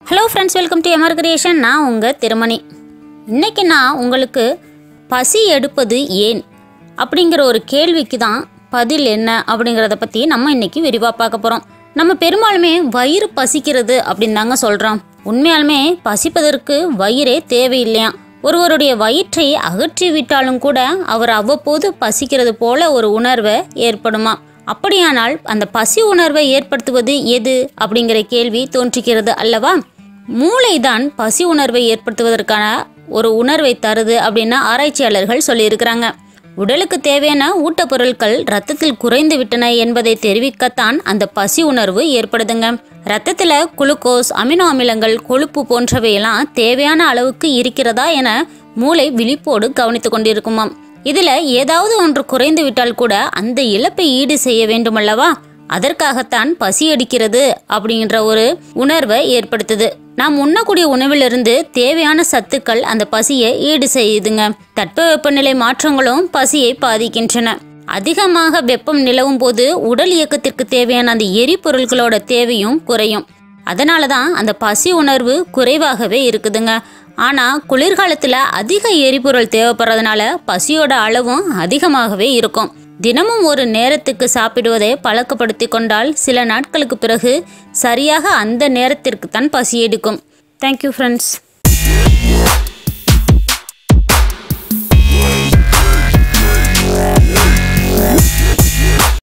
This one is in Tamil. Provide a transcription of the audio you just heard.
hello friends welcome to Emer creation நான் உங்கள் திருமணி இன்னைக்கு நான் உங்களுக்கு பசி எடுப்பது ஏன் அப்படிங்கிற ஒரு கேள்விக்கு தான் பதில் என்ன அப்படிங்கிறத பற்றி நம்ம இன்னைக்கு விரிவாக பார்க்க போகிறோம் நம்ம பெரும்பாலுமே வயிறு பசிக்கிறது அப்படின்னு தாங்க சொல்கிறோம் உண்மையாலுமே பசிப்பதற்கு வயிறே தேவையில்லையா ஒருவருடைய வயிற்றை அகற்றி விட்டாலும் கூட அவர் அவ்வப்போது பசிக்கிறது போல ஒரு உணர்வை ஏற்படுமா அப்படியானால் அந்த பசி உணர்வை ஏற்படுத்துவது எது அப்படிங்கிற கேள்வி தோன்றுகிறது அல்லவா மூளைதான் பசி உணர்வை ஏற்படுத்துவதற்கான ஒரு உணர்வை தருது அப்படின்னு ஆராய்ச்சியாளர்கள் சொல்லியிருக்கிறாங்க உடலுக்கு தேவையான ஊட்டப்பொருட்கள் ரத்தத்தில் குறைந்து விட்டன என்பதை தெரிவிக்கத்தான் அந்த பசி உணர்வு ஏற்படுதுங்க ரத்தத்தில் குளுக்கோஸ் அமினோ அமிலங்கள் கொழுப்பு போன்றவையெல்லாம் தேவையான அளவுக்கு இருக்கிறதா என மூளை விழிப்போடு கவனித்து கொண்டிருக்குமாம் இதுல ஏதாவது ஒன்று குறைந்து விட்டால் கூட அந்த இழப்பை ஈடு செய்ய வேண்டுமல்லவா அதற்காகத்தான் பசி அடிக்கிறது அப்படின்ற ஒரு உணர்வை ஏற்படுத்துது நாம் உண்ணக்கூடிய உணவிலிருந்து தேவையான சத்துக்கள் அந்த பசியை ஈடு செய்யுதுங்க தட்பவெப்பநிலை மாற்றங்களும் பசியை பாதிக்கின்றன அதிகமாக வெப்பம் நிலவும் போது உடல் இயக்கத்திற்கு தேவையான அந்த எரிபொருட்களோட தேவையும் குறையும் அதனால தான் அந்த பசி உணர்வு குறைவாகவே இருக்குதுங்க ஆனால் குளிர்காலத்தில் அதிக எரிபொருள் தேவைப்படுறதுனால பசியோட அளவும் அதிகமாகவே இருக்கும் தினமும் ஒரு நேரத்துக்கு சாப்பிடுவதை பழக்கப்படுத்தி கொண்டால் சில நாட்களுக்கு பிறகு சரியாக அந்த நேரத்திற்கு தான் பசி எடுக்கும் தேங்க்யூ ஃப்ரெண்ட்ஸ்